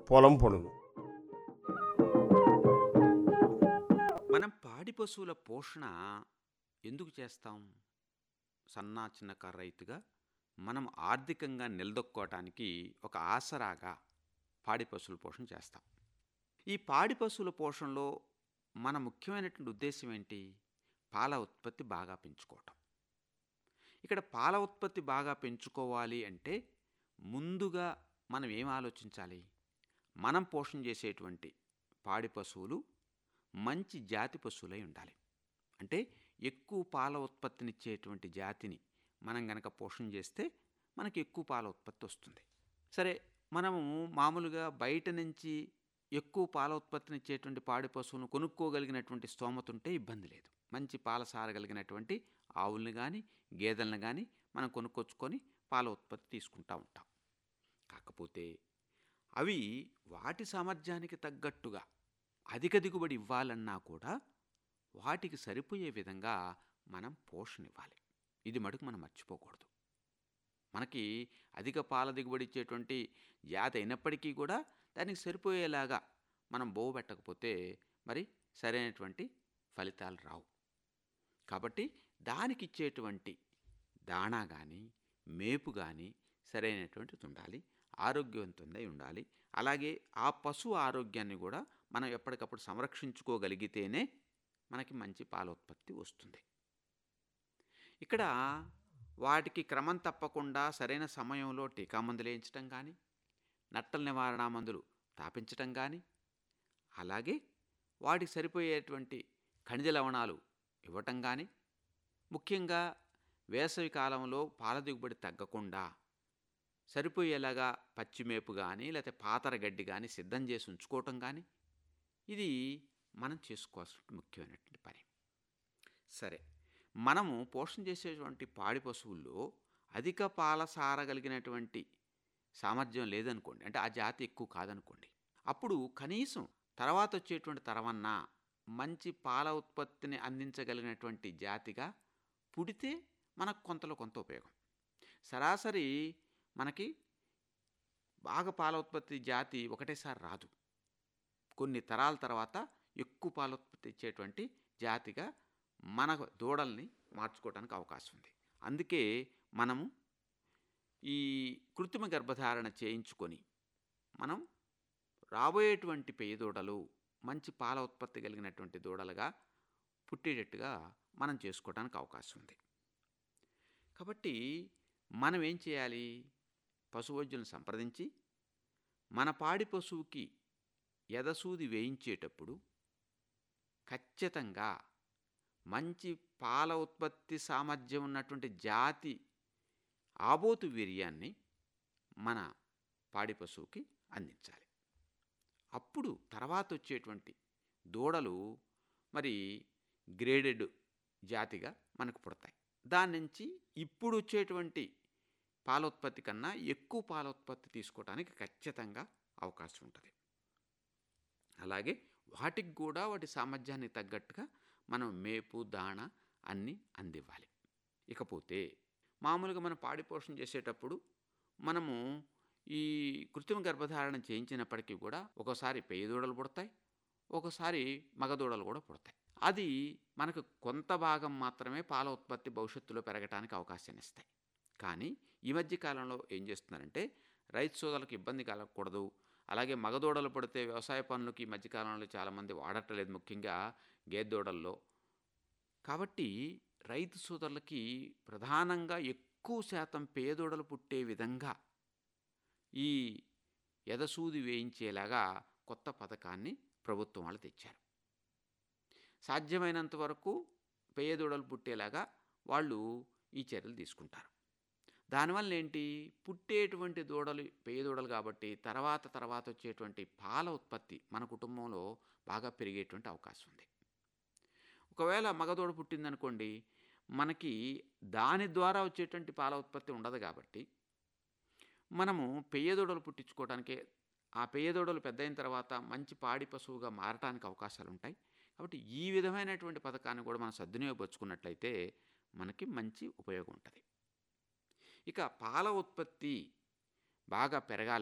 పొలం పనులు మనం పాడి పశువుల పోషణ ఎందుకు చేస్తాం సన్నా చిన్నకారు రైతుగా మనం ఆర్థికంగా నిలదొక్కోవటానికి ఒక ఆసరాగా పాడి పశువుల పోషణ చేస్తాం ఈ పాడి పశువుల పోషణలో మన ముఖ్యమైనటువంటి ఉద్దేశం ఏంటి పాల ఉత్పత్తి బాగా పెంచుకోవటం ఇక్కడ పాల ఉత్పత్తి బాగా పెంచుకోవాలి అంటే ముందుగా మనం ఏం ఆలోచించాలి మనం పోషణ చేసేటువంటి పాడి పశువులు మంచి జాతి పశువులై ఉండాలి అంటే ఎక్కువ పాల ఉత్పత్తినిచ్చేటువంటి జాతిని మనం గనక పోషణ చేస్తే మనకి ఎక్కువ పాల ఉత్పత్తి వస్తుంది సరే మనము మామూలుగా బయట నుంచి ఎక్కువ పాల ఉత్పత్తినిచ్చేటువంటి పాడి పశువులను కొనుక్కోగలిగినటువంటి స్తోమత ఉంటే ఇబ్బంది లేదు మంచి పాల సారగలిగినటువంటి ఆవుల్ని కానీ గేదెలను కానీ మనం కొనుక్కొచ్చుకొని పాల ఉత్పత్తి తీసుకుంటూ ఉంటాం కాకపోతే అవి వాటి సామర్థ్యానికి తగ్గట్టుగా అధిక దిగుబడి ఇవ్వాలన్నా కూడా వాటికి సరిపోయే విధంగా మనం పోషణ ఇవ్వాలి ఇది మటుకు మనం మర్చిపోకూడదు మనకి అధిక పాల దిగుబడి ఇచ్చేటువంటి జాతి అయినప్పటికీ కూడా దానికి సరిపోయేలాగా మనం బోవు పెట్టకపోతే మరి సరైనటువంటి ఫలితాలు రావు కాబట్టి దానికి ఇచ్చేటువంటి దాణా కానీ మేపు కానీ సరైనటువంటిది ఉండాలి ఆరోగ్యవంతంగా ఉండాలి అలాగే ఆ పశువు ఆరోగ్యాన్ని కూడా మనం ఎప్పటికప్పుడు సంరక్షించుకోగలిగితేనే మనకి మంచి పాల ఉత్పత్తి వస్తుంది ఇక్కడ వాటికి క్రమం తప్పకుండా సరైన సమయంలో టీకా మందులు వేయించడం కానీ నట్టల నివారణ మందులు తాపించటం కానీ అలాగే వాటికి సరిపోయేటువంటి ఖనిజ లవణాలు ఇవ్వటం కానీ ముఖ్యంగా వేసవి కాలంలో పాల దిగుబడి తగ్గకుండా సరిపోయేలాగా పచ్చిమేపు కానీ లేకపోతే పాతర గడ్డి కానీ సిద్ధం చేసి ఉంచుకోవటం కానీ ఇది మనం చేసుకోవాల్సిన ముఖ్యమైనటువంటి పని సరే మనము పోషణ చేసేటువంటి పాడి పశువుల్లో అధిక పాల సారగలిగినటువంటి సామర్థ్యం లేదనుకోండి అంటే ఆ జాతి ఎక్కువ కాదనుకోండి అప్పుడు కనీసం తర్వాత వచ్చేటువంటి తరవన్నా మంచి పాల ఉత్పత్తిని అందించగలిగినటువంటి జాతిగా పుడితే మనకు కొంతలో కొంత ఉపయోగం సరాసరి మనకి బాగా పాల ఉత్పత్తి జాతి ఒకటేసారి రాదు కొన్ని తరాల తర్వాత ఎక్కువ పాల ఉత్పత్తి ఇచ్చేటువంటి జాతిగా మన దూడల్ని మార్చుకోవడానికి అవకాశం ఉంది అందుకే మనము ఈ కృత్రిమ గర్భధారణ చేయించుకొని మనం రాబోయేటువంటి పెయ్య దూడలు మంచి పాల ఉత్పత్తి కలిగినటువంటి దూడలుగా పుట్టేటట్టుగా మనం చేసుకోవడానికి అవకాశం ఉంది కాబట్టి మనం ఏం చేయాలి పశువైద్యులను సంప్రదించి మన పాడి పశువుకి ఎదసూది వేయించేటప్పుడు ఖచ్చితంగా మంచి పాల ఉత్పత్తి సామర్థ్యం ఉన్నటువంటి జాతి ఆబోతు వీర్యాన్ని మన పాడి పశువుకి అందించాలి అప్పుడు తర్వాత వచ్చేటువంటి దూడలు మరి గ్రేడెడ్ జాతిగా మనకు పుడతాయి దాని నుంచి ఇప్పుడు వచ్చేటువంటి పాలోత్పత్తి కన్నా ఎక్కువ పాలోత్పత్తి తీసుకోవడానికి ఖచ్చితంగా అవకాశం ఉంటుంది అలాగే వాటికి కూడా వాటి సామర్థ్యానికి తగ్గట్టుగా మనం మేపు దాణ అన్నీ అందివ్వాలి ఇకపోతే మామూలుగా మనం పాడి పోషణ చేసేటప్పుడు మనము ఈ కృత్రిమ గర్భధారణ చేయించినప్పటికీ కూడా ఒకసారి పెయ్య దూడలు పుడతాయి ఒకసారి మగదూడలు కూడా పుడతాయి అది మనకు కొంత భాగం మాత్రమే పాల ఉత్పత్తి భవిష్యత్తులో పెరగడానికి అవకాశాన్ని ఇస్తాయి కానీ ఈ మధ్య కాలంలో ఏం చేస్తున్నారంటే రైతు సోదరులకు ఇబ్బంది కలగకూడదు అలాగే మగదూడలు పడితే వ్యవసాయ పనులకి ఈ మధ్యకాలంలో చాలామంది వాడట్లేదు ముఖ్యంగా గేదెదూడల్లో కాబట్టి రైతు సోదరులకి ప్రధానంగా ఎక్కువ శాతం పేదోడలు పుట్టే విధంగా ఈ ఎదసూది వేయించేలాగా కొత్త పథకాన్ని ప్రభుత్వం వాళ్ళు తెచ్చారు సాధ్యమైనంత వరకు పేదోడలు పుట్టేలాగా వాళ్ళు ఈ చర్యలు తీసుకుంటారు దానివల్ల ఏంటి పుట్టేటువంటి దూడలు పేదూడలు కాబట్టి తర్వాత తర్వాత వచ్చేటువంటి పాల ఉత్పత్తి మన కుటుంబంలో బాగా పెరిగేటువంటి అవకాశం ఉంది ఒకవేళ మగదూడ పుట్టిందనుకోండి మనకి దాని ద్వారా వచ్చేటువంటి పాల ఉత్పత్తి ఉండదు కాబట్టి మనము పెయ్యదూడలు పుట్టించుకోవడానికి ఆ పెయ్యదూడలు పెద్ద అయిన తర్వాత మంచి పాడి పశువుగా మారటానికి అవకాశాలు ఉంటాయి కాబట్టి ఈ విధమైనటువంటి పథకాన్ని కూడా మనం సద్వినియోగపరుచుకున్నట్లయితే మనకి మంచి ఉపయోగం ఉంటుంది ఇక పాల ఉత్పత్తి బాగా పెరగాలి